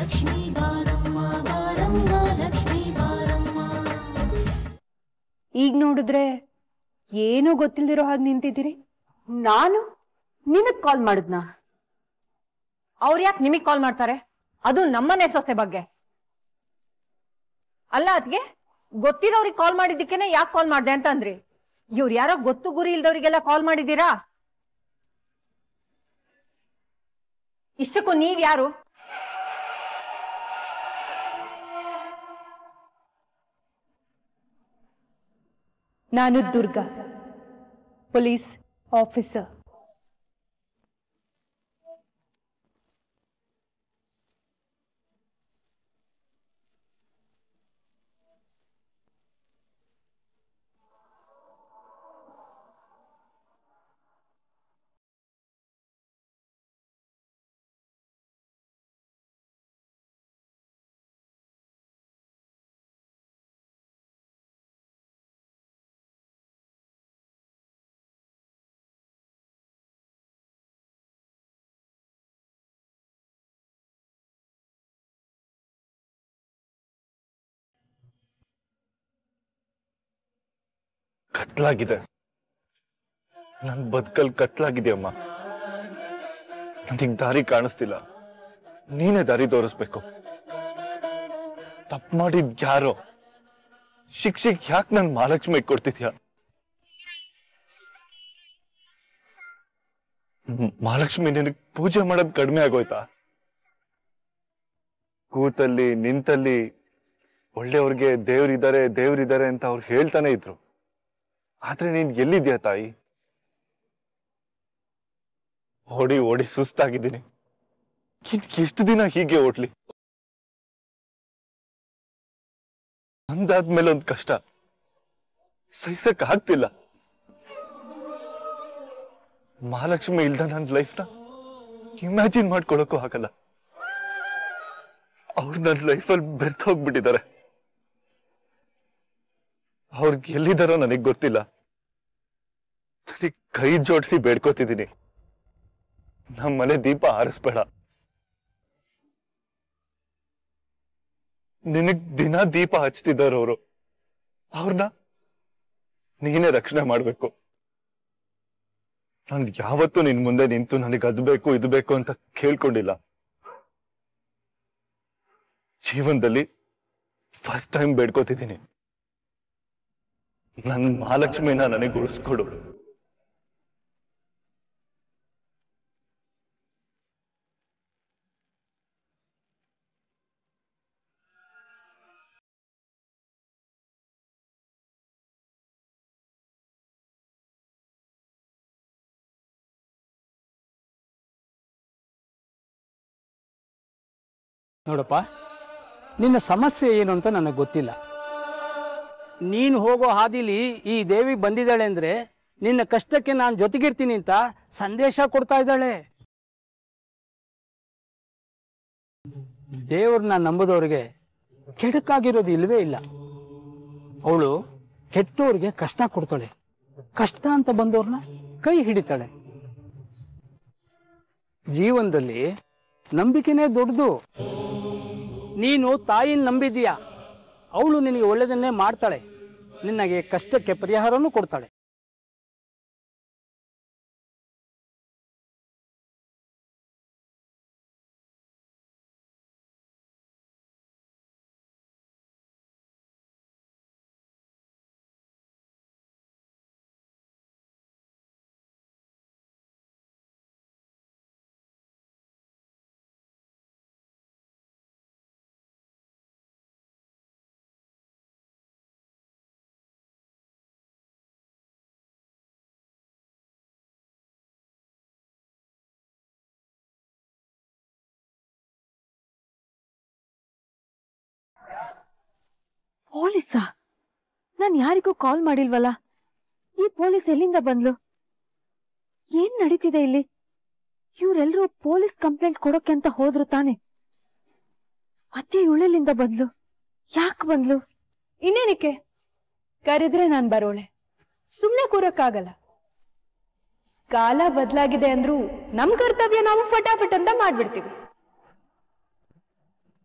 ಲಕ್ಷ್ಮೀ ಬಾರಮ್ಮ ಬಾರಮ್ಮ ಲಕ್ಷ್ಮೀ ಬಾರಮ್ಮ ಈಗ ನೋಡಿದ್ರೆ ಏನೂ ಗೊತ್ತಿಲ್ದಿರೋ ಹಾಗೆ ನಿಂತಿದ್ದೀರಿ ನಾನು ನಿನಗ್ ಕಾಲ್ ಮಾಡಿದ್ನಾ ಅವ್ರು ಯಾಕೆ ನಿಮಗ್ ಕಾಲ್ ಮಾಡ್ತಾರೆ ಅದು ನಮ್ಮನೆ ಸೊಸೆ ಬಗ್ಗೆ ಅಲ್ಲ ಅದ್ಗೆ ಗೊತ್ತಿರೋರಿಗೆ ಕಾಲ್ ಮಾಡಿದ್ದಕ್ಕೇನೆ ಯಾಕೆ ಕಾಲ್ ಮಾಡ್ದೆ ಅಂತ ಅಂದ್ರಿ ಇವ್ರು ಯಾರೋ ಗೊತ್ತು ಗುರಿ ಇಲ್ದವ್ರಿಗೆಲ್ಲ ಕಾಲ್ ಮಾಡಿದ್ದೀರಾ ಇಷ್ಟಕ್ಕೂ ನೀವ್ ಯಾರು ನಾನು ದುರ್ಗಾ ಪೊಲೀಸ್ ಆಫೀಸರ್ ಕತ್ಲಾಗಿದೆ ನನ್ ಬದುಕಲ್ ಕತ್ಲಾಗಿದೆಯಮ್ಮ ನನಗ್ ದಾರಿ ಕಾಣಿಸ್ತಿಲ್ಲ ನೀನೇ ದಾರಿ ತೋರಿಸ್ಬೇಕು ತಪ್ಪು ಮಾಡಿದ್ ಯಾರೋ ಶಿಕ್ಷೆಗೆ ಯಾಕೆ ನನ್ ಮಹಾಲಕ್ಷ್ಮಿ ಕೊಡ್ತಿದ್ಯಾ ಮ್- ಮಹಾಲಕ್ಷ್ಮಿ ನಿನಗ್ ಪೂಜೆ ಮಾಡೋದ್ ಕಡಿಮೆ ಆಗೋಯ್ತಾ ಕೂತಲ್ಲಿ ನಿಂತಲ್ಲಿ ಒಳ್ಳೆಯವ್ರಿಗೆ ದೇವ್ರಿದ್ದಾರೆ ದೇವ್ರಿದ್ದಾರೆ ಅಂತ ಅವ್ರು ಹೇಳ್ತಾನೆ ಇದ್ರು ಆದ್ರೆ ನೀನ್ ಎಲ್ಲಿದ್ಯಾ ತಾಯಿ ಓಡಿ ಓಡಿ ಸುಸ್ತಾಗಿದ್ದೀನಿ ಇನ್ ಎಷ್ಟು ದಿನ ಹೀಗೆ ಓಡ್ಲಿ ಒಂದಾದ್ಮೇಲೆ ಒಂದ್ ಕಷ್ಟ ಸಹಿಸಕ್ ಆಗ್ತಿಲ್ಲ ಮಹಾಲಕ್ಷ್ಮಿ ಇಲ್ದ ನನ್ನ ಲೈಫ್ನ ಇಮ್ಯಾಜಿನ್ ಮಾಡ್ಕೊಳಕ್ಕೂ ಆಗಲ್ಲ ಅವ್ರು ನನ್ನ ಲೈಫಲ್ಲಿ ಬೆರ್ತೋಗ್ಬಿಟ್ಟಿದ್ದಾರೆ ಅವ್ರಿಗೆ ಎಲ್ಲಿದ್ದಾರೋ ನನಗ್ ಗೊತ್ತಿಲ್ಲ ನನಗ್ ಕೈ ಜೋಡಿಸಿ ಬೇಡ್ಕೋತಿದ್ದೀನಿ ನಮ್ಮ ಮನೆ ದೀಪ ಆರಿಸ್ಬೇಡ ನಿನಗ್ ದಿನ ದೀಪ ಹಚ್ತಿದ್ದಾರೆ ಅವರು ಅವ್ರನ್ನ ನೀನೇ ರಕ್ಷಣೆ ಮಾಡ್ಬೇಕು ನಾನು ಯಾವತ್ತೂ ನಿನ್ ಮುಂದೆ ನಿಂತು ನನಗೆ ಅದ್ ಬೇಕು ಇದು ಬೇಕು ಅಂತ ಕೇಳ್ಕೊಂಡಿಲ್ಲ ಜೀವನದಲ್ಲಿ ಫಸ್ಟ್ ಟೈಮ್ ಬೇಡ್ಕೋತಿದ್ದೀನಿ ನನ್ ಮಹಾಲಕ್ಷ್ಮಿನ ನನಗೆ ಉಳಿಸ್ಕೊಡು ನೋಡಪ್ಪ ನಿನ್ನ ಸಮಸ್ಯೆ ಏನು ಅಂತ ನನಗೆ ಗೊತ್ತಿಲ್ಲ ನೀನು ಹೋಗೋ ಹಾದಿಲಿ ಈ ದೇವಿ ಬಂದಿದ್ದಾಳೆ ಅಂದ್ರೆ ನಿನ್ನ ಕಷ್ಟಕ್ಕೆ ನಾನು ಜೊತೆಗಿರ್ತೀನಿ ಅಂತ ಸಂದೇಶ ಕೊಡ್ತಾ ಇದ್ದಾಳೆ ದೇವ್ರನ್ನ ನಂಬದವ್ರಿಗೆ ಕೆಡಕಾಗಿರೋದು ಇಲ್ವೇ ಇಲ್ಲ ಅವಳು ಕೆಟ್ಟೋರ್ಗೆ ಕಷ್ಟ ಕೊಡ್ತಾಳೆ ಕಷ್ಟ ಅಂತ ಬಂದವ್ರನ್ನ ಕೈ ಹಿಡಿತಾಳೆ ಜೀವನದಲ್ಲಿ ನಂಬಿಕೆನೇ ದೊಡ್ಡದು ನೀನು ತಾಯಿನ ನಂಬಿದೀಯ ಅವಳು ನಿನಗೆ ಒಳ್ಳೆಯದನ್ನೇ ಮಾಡ್ತಾಳೆ ನಿನಗೆ ಕಷ್ಟಕ್ಕೆ ಪರಿಹಾರನೂ ಕೊಡ್ತಾಳೆ ಪೊಲೀಸಾ ನಾನ್ ಯಾರಿಗೂ ಕಾಲ್ ಮಾಡಿಲ್ವಲ್ಲ ಈ ಪೊಲೀಸ್ ಎಲ್ಲಿಂದ ಬಂದ್ಲು ಏನ್ ನಡೀತಿದೆ ಇಲ್ಲಿ ಇವ್ರೆಲ್ರೂ ಪೊಲೀಸ್ ಕಂಪ್ಲೇಂಟ್ ಕೊಡೋಕೆ ಅಂತ ಹೋದ್ರು ತಾನೆ ಮತ್ತೆ ಇವಳೆಲ್ಲಿಂದ ಬಂದ್ಲು ಯಾಕೆ ಬಂದ್ಲು ಇನ್ನೇನಕ್ಕೆ ಕರೆದ್ರೆ ನಾನ್ ಬರೋಳೆ ಸುಮ್ನೆ ಕೂರಕ್ಕಾಗಲ್ಲ ಕಾಲ ಬದಲಾಗಿದೆ ಅಂದ್ರೂ ನಮ್ ಕರ್ತವ್ಯ ನಾವು ಫಟಾಫಟ್ ಅಂತ ಮಾಡ್ಬಿಡ್ತೀವಿ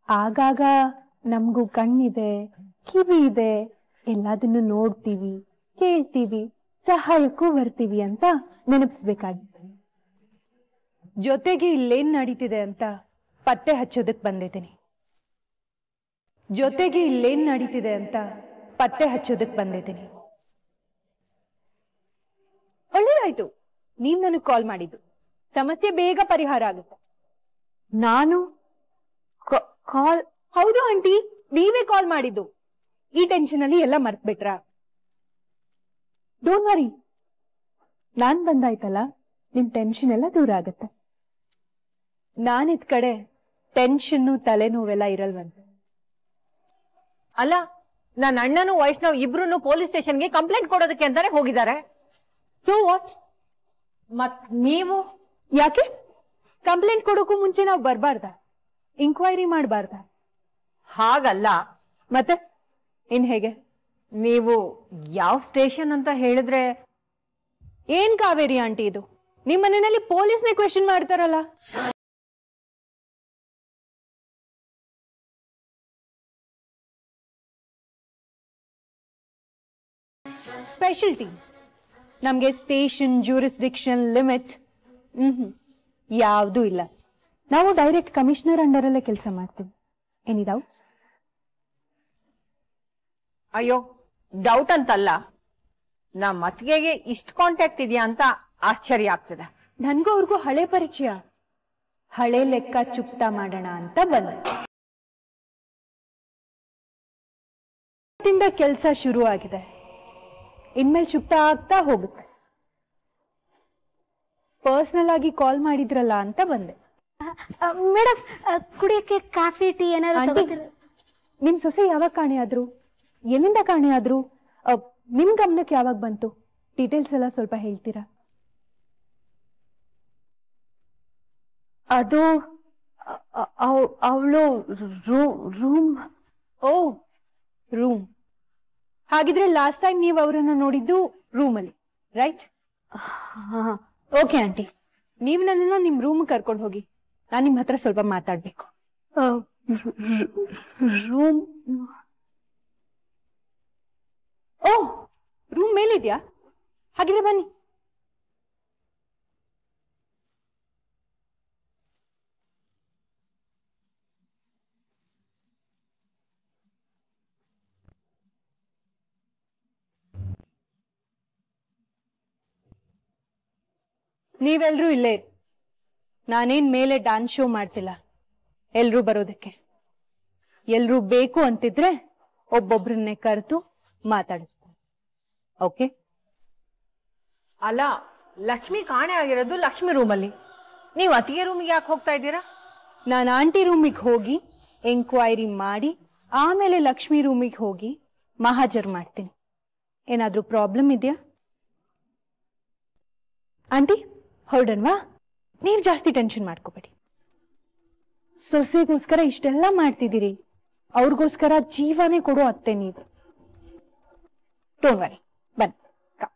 ಆಗಾಗ ನಮಗೂ ಕಣ್ಣಿದೆ ಕಿವಿ ಇದೆ ಎಲ್ಲದನ್ನು ನೋಡ್ತೀವಿ ಕೇಳ್ತೀವಿ ಸಹಾಯಕ್ಕೂ ಬರ್ತೀವಿ ಅಂತ ನೆನಪಿಸ್ಬೇಕಾಗಿತ್ತು ಜೊತೆಗೆ ಇಲ್ಲೇನ್ ನಡೀತಿದೆ ಅಂತ ಪತ್ತೆ ಹಚ್ಚೋದಕ್ ಬಂದಿದ್ದೀನಿ ಜೊತೆಗೆ ಇಲ್ಲೇನ್ ನಡೀತಿದೆ ಅಂತ ಪತ್ತೆ ಹಚ್ಚೋದಕ್ ಬಂದಿದ್ದೀನಿ ಒಳ್ಳೇದಾಯ್ತು ನೀವ್ ನನಗ್ ಕಾಲ್ ಮಾಡಿದ್ದು ಸಮಸ್ಯೆ ಬೇಗ ಪರಿಹಾರ ಆಗುತ್ತೆ ನಾನು ಕಾಲ್ ಹೌದು ಆಂಟಿ ನೀವೇ ಕಾಲ್ ಮಾಡಿದ್ದು ಈ ಟೆನ್ಷನ್ ಅಲ್ಲಿ ಎಲ್ಲ ಮರ್ತ್ಬಿಟ್ರಾ ಡೋಂಟ್ ವರಿ ನಾನ್ ಬಂದಾಯ್ತಲ್ಲ ನಿಮ್ ಟೆನ್ಷನ್ ಎಲ್ಲ ದೂರ ಆಗತ್ತೆ ನಾನಿದ್ ಕಡೆ ಟೆನ್ಷನ್ನು ತಲೆನೋವೆಲ್ಲ ಇರಲ್ವಂತೆ ಅಲ್ಲ ನನ್ನ ಅಣ್ಣನು ವೈಷ್ಣವ್ ಇಬ್ರು ಪೊಲೀಸ್ ಸ್ಟೇಷನ್ಗೆ ಕಂಪ್ಲೇಂಟ್ ಕೊಡೋದಕ್ಕೆ ಅಂತಾನೆ ಹೋಗಿದ್ದಾರೆ ಸೊ ವಾಟ್ ಮತ್ ನೀವು ಯಾಕೆ ಕಂಪ್ಲೇಂಟ್ ಕೊಡೋಕ್ಕೂ ಮುಂಚೆ ನಾವು ಬರ್ಬಾರ್ದ ಇಂಕ್ವೈರಿ ಮಾಡಬಾರ್ದ ಹಾಗಲ್ಲ ಮತ್ತೆ ಇನ್ ಹೇಗೆ ನೀವು ಯಾವ ಸ್ಟೇಷನ್ ಅಂತ ಹೇಳಿದ್ರೆ ಏನ್ ಕಾವೇರಿ ಆಂಟಿ ಇದು ನಿಮ್ ಮನೆಯಲ್ಲಿ ಪೊಲೀಸ್ನೇ ಕ್ವೆಶನ್ ಮಾಡ್ತಾರಲ್ಲ ಸ್ಪೆಷಲ್ ಟೀಮ್ ನಮ್ಗೆ ಸ್ಟೇಷನ್ ಜೂರಿಸ್ಡಿಕ್ಷನ್ ಲಿಮಿಟ್ ಹ್ಮ್ ಯಾವುದೂ ಇಲ್ಲ ನಾವು ಡೈರೆಕ್ಟ್ ಕಮಿಷನರ್ ಅಂಡರಲ್ಲೇ ಕೆಲಸ ಮಾಡ್ತೀವಿ ಎನಿ ಡೌಟ್ಸ್ ಅಯ್ಯೋ ಡೌಟ್ ಅಂತಲ್ಲ ನಮ್ಮ ಅತ್ತಿಗೆಗೆ ಇಷ್ಟು ಕಾಂಟ್ಯಾಕ್ಟ್ ಇದೆಯಾ ಅಂತ ಆಶ್ಚರ್ಯ ಆಗ್ತಿದೆ ನನ್ಗೂ ಅವ್ರಿಗೂ ಹಳೆ ಪರಿಚಯ ಹಳೆ ಲೆಕ್ಕ ಚುಕ್ತಾ ಮಾಡೋಣ ಅಂತ ಬಂದೆ ಇವತ್ತಿಂದ ಕೆಲಸ ಶುರು ಆಗಿದೆ ಇನ್ಮೇಲೆ ಚುಕ್ತಾ ಆಗ್ತಾ ಹೋಗುತ್ತೆ ಪರ್ಸನಲ್ ಆಗಿ ಕಾಲ್ ಮಾಡಿದ್ರಲ್ಲ ಅಂತ ಬಂದೆ ಮೇಡಮ್ ಕುಡಿಯಕ್ಕೆ ಕಾಫಿ ಟೀ ಏನಾದ್ರು ಆಂಟಿ, ತಗೋತೀರಾ? ನಿಮ್ ಸೊಸೆ ಯಾವಾಗ ಕಾಣೆ ಆದ್ರು ಎಲ್ಲಿಂದ ಕಾಣೆ ಆದ್ರು ಅ, ನಿಮ್ ಗಮನಕ್ಕೆ ಯಾವಾಗ ಬಂತು ಡೀಟೇಲ್ಸ್ ಎಲ್ಲ ಸ್ವಲ್ಪ ಹೇಳ್ತೀರಾ ಅದು ಅವಳು ರೂಮ್ ಓ ರೂಮ್ ಹಾಗಿದ್ರೆ ಲಾಸ್ಟ್ ಟೈಮ್ ನೀವು ಅವರನ್ನ ನೋಡಿದ್ದು ರೂಮಲ್ಲಿ ರೈಟ್ ಓಕೆ ಆಂಟಿ ನೀವು ನನ್ನನ್ನ ನಿಮ್ ರೂಮ್ ಕರ್ಕೊಂಡು ಹೋಗಿ ನಾನು ನಿಮ್ ಹತ್ರ ಸ್ವಲ್ಪ ಮಾತಾಡ್ಬೇಕು ರೂಮ್ ಓ ರೂಮ್ ಮೇಲಿದ್ಯಾ ಹಾಗಿದ್ರೆ ಬನ್ನಿ ನೀವೆಲ್ರೂ ಇಲ್ಲೇ ಇರಿ. ನಾನೇನ್ ಮೇಲೆ ಡಾನ್ಸ್ ಶೋ ಮಾಡ್ತಿಲ್ಲ ಎಲ್ರೂ ಬರೋದಕ್ಕೆ ಎಲ್ರೂ ಬೇಕು ಅಂತಿದ್ರೆ ಒಬ್ಬೊಬ್ರನ್ನೇ ಕರೆದು ಮಾತಾಡಿಸ್ತಾರೆ ಓಕೆ ಅಲ್ಲ ಲಕ್ಷ್ಮಿ ಕಾಣೆ ಆಗಿರೋದು ಲಕ್ಷ್ಮಿ ರೂಮಲ್ಲಿ ನೀವು ಅತ್ತಿಗೆ ರೂಮಿಗೆ ಯಾಕೆ ಹೋಗ್ತಾ ಇದ್ದೀರಾ ನಾನು ಆಂಟಿ ರೂಮಿಗೆ ಹೋಗಿ ಎಂಕ್ವೈರಿ ಮಾಡಿ ಆಮೇಲೆ ಲಕ್ಷ್ಮಿ ರೂಮಿಗೆ ಹೋಗಿ ಮಹಾಜರ್ ಮಾಡ್ತೀನಿ ಏನಾದ್ರೂ ಪ್ರಾಬ್ಲಮ್ ಇದೆಯಾ ಆಂಟಿ ಹೊರಡನ್ವಾ ನೀವು ಜಾಸ್ತಿ ಟೆನ್ಷನ್ ಮಾಡ್ಕೋಬೇಡಿ ಸೊಸೆಗೋಸ್ಕರ ಇಷ್ಟೆಲ್ಲ ಮಾಡ್ತಿದ್ದೀರಿ ಅವ್ರಿಗೋಸ್ಕರ ಜೀವನೇ ಕೊಡೋ ಅತ್ತೆ ನೀವು ಡೋಂಟ್ ವರಿ ಬನ್ನಿ ಕ-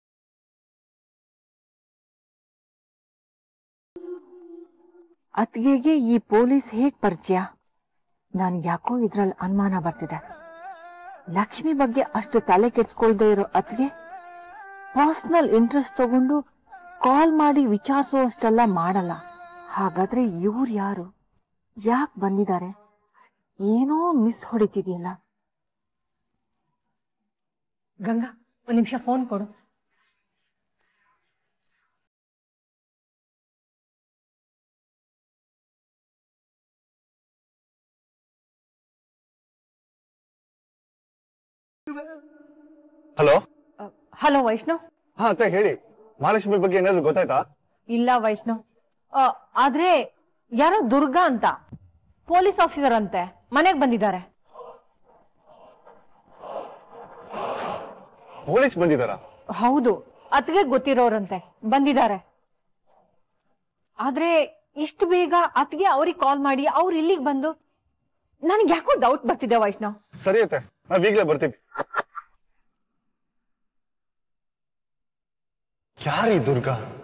ಅತ್ಗೆಗೆ ಈ ಪೊಲೀಸ್ ಹೇಗ್ ಪರಿಚಯ ನನ್ ಯಾಕೋ ಇದ್ರಲ್ಲಿ ಅನುಮಾನ ಬರ್ತಿದೆ ಲಕ್ಷ್ಮಿ ಬಗ್ಗೆ ಅಷ್ಟು ತಲೆ ಕೆಡ್ಸ್ಕೊಳ್ದೆ ಇರೋ ಅತ್ಗೆ ಪರ್ಸನಲ್ ಇಂಟ್ರೆಸ್ಟ್ ತಗೊಂಡು ಕಾಲ್ ಮಾಡಿ ವಿಚಾರಿಸುವಷ್ಟೆಲ್ಲ ಮಾಡಲ್ಲ ಹಾಗಾದ್ರೆ ಇವ್ರು ಯಾರು ಯಾಕೆ ಬಂದಿದ್ದಾರೆ ಏನೋ ಮಿಸ್ ಹೊಡಿತಿದೆಯಲ್ಲ ಗಂಗಾ ಒಂದ್ ನಿಮಿಷ ಫೋನ್ ಕೊಡು ಹಲೋ ಹಲೋ ವೈಷ್ಣವ್ ಹಾ ಅತ್ತೆ ಹೇಳಿ ಮಹಾಲಕ್ಷ್ಮಿ ಬಗ್ಗೆ ಏನಾದ್ರು ಗೊತ್ತಾಯ್ತಾ ಇಲ್ಲ ವೈಷ್ಣವ್ ಆ, ಆದ್ರೆ ಯಾರೋ ದುರ್ಗಾ ಅಂತ ಪೊಲೀಸ್ ಆಫೀಸರ್ ಅಂತೆ ಮನೆಗ್ ಬಂದಿದ್ದಾರೆ ಪೊಲೀಸ್ ಬಂದಿದಾರಾ ಹೌದು ಅತ್ಗೆ ಗೊತ್ತಿರೋರಂತೆ ಬಂದಿದ್ದಾರೆ ಆದ್ರೆ ಇಷ್ಟು ಬೇಗ ಅತ್ಗೆ ಅವ್ರಿಗೆ ಕಾಲ್ ಮಾಡಿ ಅವ್ರು ಇಲ್ಲಿಗೆ ಬಂದು ನನಗೆ ಯಾಕೋ ಡೌಟ್ ಬರ್ತಿದೆ ವೈಷ್ಣವ್ ಸರಿ ಅತ್ತೆ ನಾವ್ ಈಗ್ಲೇ ಬರ್ತೀವಿ ಯಾರೀ ದುರ್ಗಾ